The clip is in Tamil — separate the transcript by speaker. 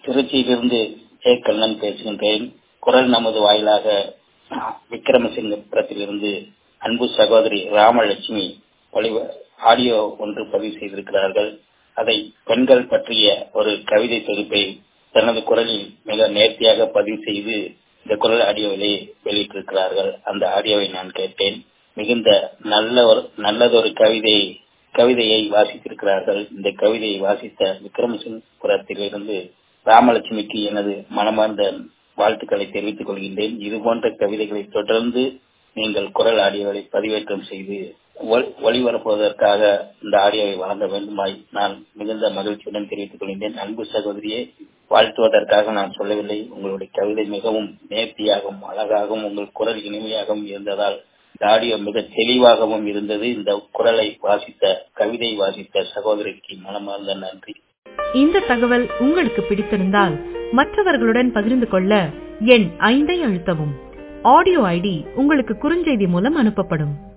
Speaker 1: திருச்சியிலிருந்து ஏ கண்ணன் பேசுகின்றேன் குரல் நமது வாயிலாக விக்ரமசிங்கபுரத்திலிருந்து அன்பு சகோதரி ராமலட்சுமி ஆடியோ ஒன்று பதிவு செய்திருக்கிறார்கள் அதை பெண்கள் பற்றிய ஒரு கவிதை தொகுப்பை தனது குரலில் மிக நேர்த்தியாக பதிவு செய்து இந்த குரல் ஆடியோவிலே வெளியிட்டிருக்கிறார்கள் அந்த ஆடியோவை நான் கேட்டேன் மிகுந்த நல்ல ஒரு நல்லதொரு கவிதை கவிதையை வாசித்திருக்கிறார்கள் இந்த கவிதையை வாசித்த விக்ரமசிங்கபுரத்திலிருந்து ராமலட்சுமிக்கு எனது மனமார்ந்த வாழ்த்துக்களை தெரிவித்துக் கொள்கின்றேன் இது போன்ற கவிதைகளை தொடர்ந்து நீங்கள் குரல் ஆடியோவை பதிவேற்றம் செய்து ஒளிபரப்புவதற்காக இந்த ஆடியோவை வழங்க வேண்டுமாய் நான் மிகுந்த மகிழ்ச்சியுடன் தெரிவித்துக் கொள்கின்றேன் அன்பு சகோதரியே வாழ்த்துவதற்காக நான் சொல்லவில்லை உங்களுடைய கவிதை மிகவும் நேர்த்தியாகவும் அழகாகவும் உங்கள் குரல் இனிமையாகவும் இருந்ததால் இந்த ஆடியோ மிக தெளிவாகவும் இருந்தது இந்த குரலை வாசித்த கவிதை வாசித்த சகோதரிக்கு மனமார்ந்த நன்றி
Speaker 2: இந்த தகவல் உங்களுக்கு பிடித்திருந்தால் மற்றவர்களுடன் பகிர்ந்து கொள்ள எண் ஐந்தை அழுத்தவும் ஆடியோ ஐடி உங்களுக்கு குறுஞ்செய்தி மூலம் அனுப்பப்படும்